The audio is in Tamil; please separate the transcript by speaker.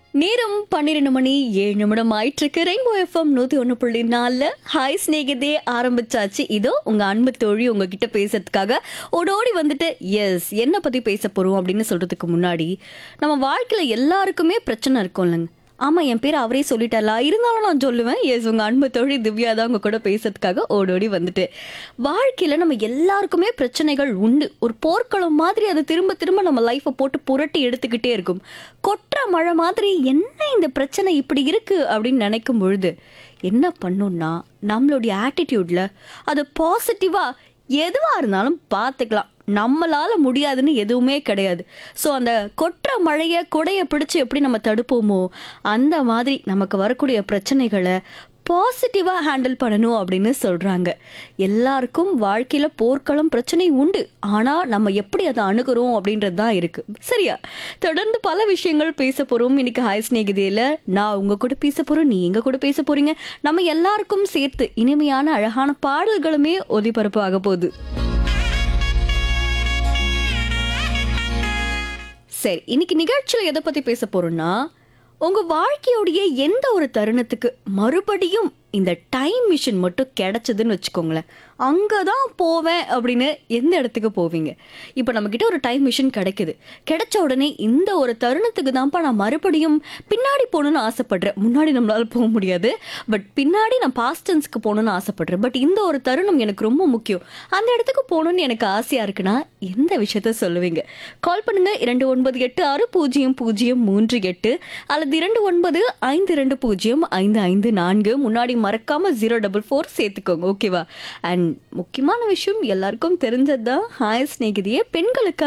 Speaker 1: நேரம் பன்னிரெண்டு மணி ஏழு நிமிடம் ஆயிட்டு இருக்கு ரெயின்போ எஃப்எம் நூத்தி ஒண்ணு புள்ளி நாலுல ஹாய் ஸ்நேகிதே ஆரம்பிச்சாச்சு இதோ உங்க அன்பு தோழி உங்ககிட்ட பேசுறதுக்காக ஓடோடி வந்துட்டு எஸ் என்ன பத்தி பேச போறோம் அப்படின்னு சொல்றதுக்கு முன்னாடி நம்ம வாழ்க்கையில எல்லாருக்குமே பிரச்சனை இருக்கும் இல்லைங்க ஆமா என் பேர் அவரே சொல்லிட்டாரா இருந்தாலும் நான் சொல்லுவேன் எஸ் உங்க அன்பு தோழி திவ்யா தான் உங்க கூட பேசுறதுக்காக ஓடோடி வந்துட்டு வாழ்க்கையில நம்ம எல்லாருக்குமே பிரச்சனைகள் உண்டு ஒரு போர்க்களம் மாதிரி அது திரும்ப திரும்ப நம்ம லைஃப்பை போட்டு புரட்டி எடுத்துக்கிட்டே இருக்கும் கொற்ற மழை மாதிரி என்ன இந்த பிரச்சனை இப்படி இருக்கு அப்படின்னு நினைக்கும் பொழுது என்ன பண்ணும்னா நம்மளுடைய ஆட்டிடியூட்ல அது பாசிட்டிவா எதுவா இருந்தாலும் பார்த்துக்கலாம் நம்மளால முடியாதுன்னு எதுவுமே கிடையாது ஸோ அந்த கொற்ற மழையை குடைய பிடிச்சு எப்படி நம்ம தடுப்போமோ அந்த மாதிரி நமக்கு வரக்கூடிய பிரச்சனைகளை பாசிட்டிவாக ஹேண்டில் பண்ணணும் அப்படின்னு சொல்கிறாங்க எல்லாருக்கும் வாழ்க்கையில் போர்க்களம் பிரச்சனை உண்டு ஆனால் நம்ம எப்படி அதை அணுகிறோம் அப்படின்றது தான் இருக்குது சரியா தொடர்ந்து பல விஷயங்கள் பேச போகிறோம் இன்னைக்கு ஹாய் ஸ்நேகிதியில் நான் உங்கள் கூட பேச போகிறோம் நீ எங்கள் கூட பேச போகிறீங்க நம்ம எல்லாருக்கும் சேர்த்து இனிமையான அழகான பாடல்களுமே ஒலிபரப்பு ஆக போகுது சரி இன்னைக்கு நிகழ்ச்சியில் எதை பற்றி பேச போறோம்னா உங்க வாழ்க்கையோடைய எந்த ஒரு தருணத்துக்கு மறுபடியும் இந்த டைம் மிஷின் மட்டும் கிடைச்சதுன்னு வச்சுக்கோங்களேன் அங்கே தான் போவேன் அப்படின்னு எந்த இடத்துக்கு போவீங்க இப்போ நம்மக்கிட்ட ஒரு டைம் மிஷின் கிடைக்குது கிடைச்ச உடனே இந்த ஒரு தருணத்துக்கு தான்ப்பா நான் மறுபடியும் பின்னாடி போகணும்னு ஆசைப்படுறேன் முன்னாடி நம்மளால போக முடியாது பட் பின்னாடி நான் பாஸ்ட் டென்ஸ்க்கு போகணும்னு ஆசைப்படுறேன் பட் இந்த ஒரு தருணம் எனக்கு ரொம்ப முக்கியம் அந்த இடத்துக்கு போகணும்னு எனக்கு ஆசையாக இருக்குன்னா எந்த விஷயத்த சொல்லுவீங்க கால் பண்ணுங்க இரண்டு ஒன்பது எட்டு ஆறு பூஜ்ஜியம் பூஜ்ஜியம் மூன்று எட்டு அல்லது இரண்டு ஒன்பது ஐந்து இரண்டு பூஜ்ஜியம் ஐந்து ஐந்து நான்கு முன்னாடி மறக்காம ஜீரோ டபுள் ஃபோர் சேர்த்துக்கோங்க ஓகேவா அண்ட் முக்கியமான விஷயம் எல்லாருக்கும் தெரிஞ்சது தான் ஹாய் ஸ்நேகிதியே பெண்களுக்கு